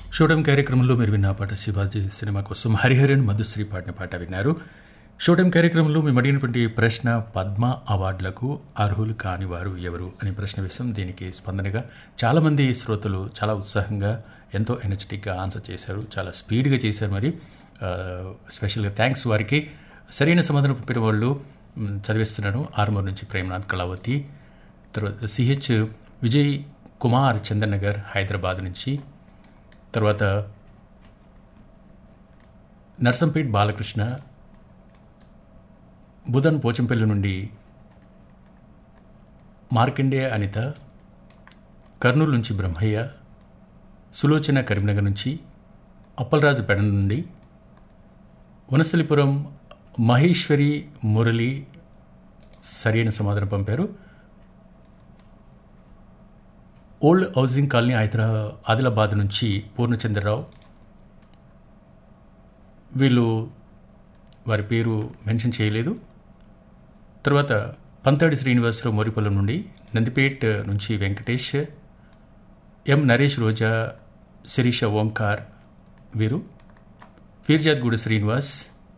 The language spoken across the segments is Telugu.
షోటం కార్యక్రమంలో మీరు విన్న పాట శివాజీ సినిమా కోసం హరిహరన్ మధుశ్రీ పాడిన పాట విన్నారు షోటం కార్యక్రమంలో మేము అడిగినటువంటి ప్రశ్న పద్మ అవార్డులకు అర్హులు కాని వారు ఎవరు అని ప్రశ్న వేశాం దీనికి స్పందనగా చాలామంది శ్రోతలు చాలా ఉత్సాహంగా ఎంతో ఎనర్జెటిక్గా ఆన్సర్ చేశారు చాలా స్పీడ్గా చేశారు మరి ఆ, స్పెషల్గా థ్యాంక్స్ వారికి సరైన సమాధానం పంపిన వాళ్ళు మ్, చదివిస్తున్నాను ఆర్మూర్ నుంచి ప్రేమనాథ్ కళావతి తర్వాత సిహెచ్ విజయ్ కుమార్ చందన్ హైదరాబాద్ నుంచి తర్వాత నర్సంపేట్ బాలకృష్ణ బుధన్ పోచంపల్లి నుండి మార్కండే అనిత కర్నూలు నుంచి బ్రహ్మయ్య సులోచన కరీంనగర్ నుంచి అప్పలరాజు పెడ నుండి వనస్థలిపురం మహేశ్వరి మురళి సరైన సమాధానం పంపారు ఓల్డ్ హౌసింగ్ కాలనీ హైదరా ఆదిలాబాద్ నుంచి పూర్ణచంద్రరావు వీళ్ళు వారి పేరు మెన్షన్ చేయలేదు తర్వాత పంతాడి శ్రీనివాసరావు మోరిపల్లం నుండి నందిపేట్ నుంచి వెంకటేష్ ఎం నరేష్ రోజా శిరీష ఓంకార్ వీరు ఫీర్జాద్గూడ శ్రీనివాస్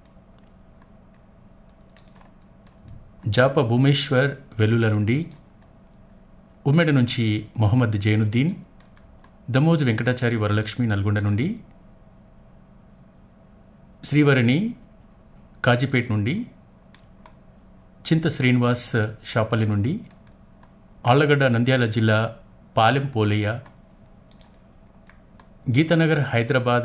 జాప భూమేశ్వర్ వెల్లుల నుండి ఉమ్మెడ నుంచి మొహమ్మద్ జైనుద్దీన్ దమోజు వెంకటాచారి వరలక్ష్మి నల్గొండ నుండి శ్రీవరణి కాజీపేట్ నుండి చింత శ్రీనివాస్ షాపల్లి నుండి ఆళ్లగడ్డ నంద్యాల జిల్లా పాలెం పోలయ్య గీతానగర్ హైదరాబాద్